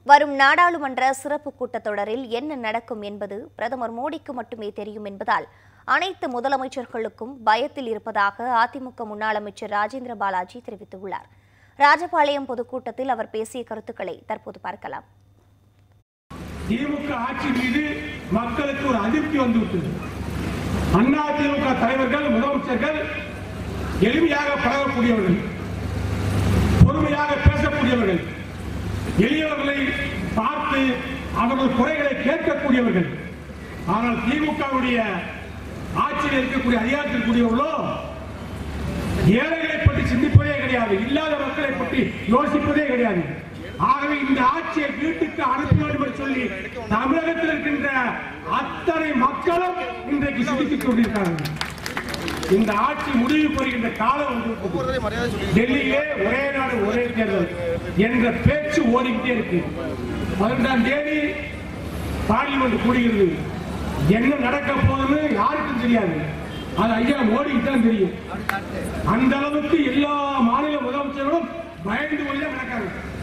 வரும் நாடாளுமன்ற சிறப்பு கூட்டத்தொடரில் என்ன நடக்கும் என்பது பிரதமர் மோடிக்கு மட்டுமே தெரியும் என்பதால் அனைத்து முதலமைச்சர்களுக்கும் பயத்தில் இருப்பதாக அதிமுக முன்னாள் அமைச்சர் ராஜேந்திர பாலாஜி தெரிவித்துள்ளார் ராஜபாளையம் பொதுக்கூட்டத்தில் அவர் பேசிய கருத்துக்களை தற்போது பார்க்கலாம் திமுக ஆட்சி மீது மக்களுக்கு ஒரு அதிருப்தி வந்துவிட்டது அண்ணா திமுக தலைவர்கள் முதலமைச்சர்கள் எளிமையாக பழகக்கூடியவர்கள் பொறுமையாக பேசக்கூடியவர்கள் எளியவர்களை பார்த்து அவர்கள் குறைகளை கேட்கக்கூடியவர்கள் ஆனால் திமுகவுடைய ஆட்சியில் இருக்கக்கூடிய அதிகாரத்தில் இருக்கக்கூடியவர்களோ ஏழைகளை பற்றி சிந்திப்பதே கிடையாது இல்லாத மக்களை பற்றி யோசிப்பதே கிடையாது ஆகவே இந்த ஆட்சியை வீட்டுக்கு அனுப்ப வேண்டும் என்று சொல்லி தமிழகத்தில் இருக்கின்ற அத்தனை மக்களும் இன்றைக்கு சிந்தித்துக் கொண்டிருக்கிறார்கள் இந்த ஆட்சி முடிவு பெறுகின்ற காலம் வந்து டெல்லியிலே ஒரே நாடு ஒரே தேர்தல் என்ற பேச்சு ஓடிக்கிட்டே இருக்கு பதினெட்டாம் தேதி பார்லிமெண்ட் கூடுகிறது என்ன நடக்க போகுதுன்னு யாருக்கும் தெரியாது அது ஐயா மோடிக்கு தான் தெரியும் அந்த அளவுக்கு எல்லா மாநில முதலமைச்சர்களும் பயந்து போய் தான் நடக்காங்க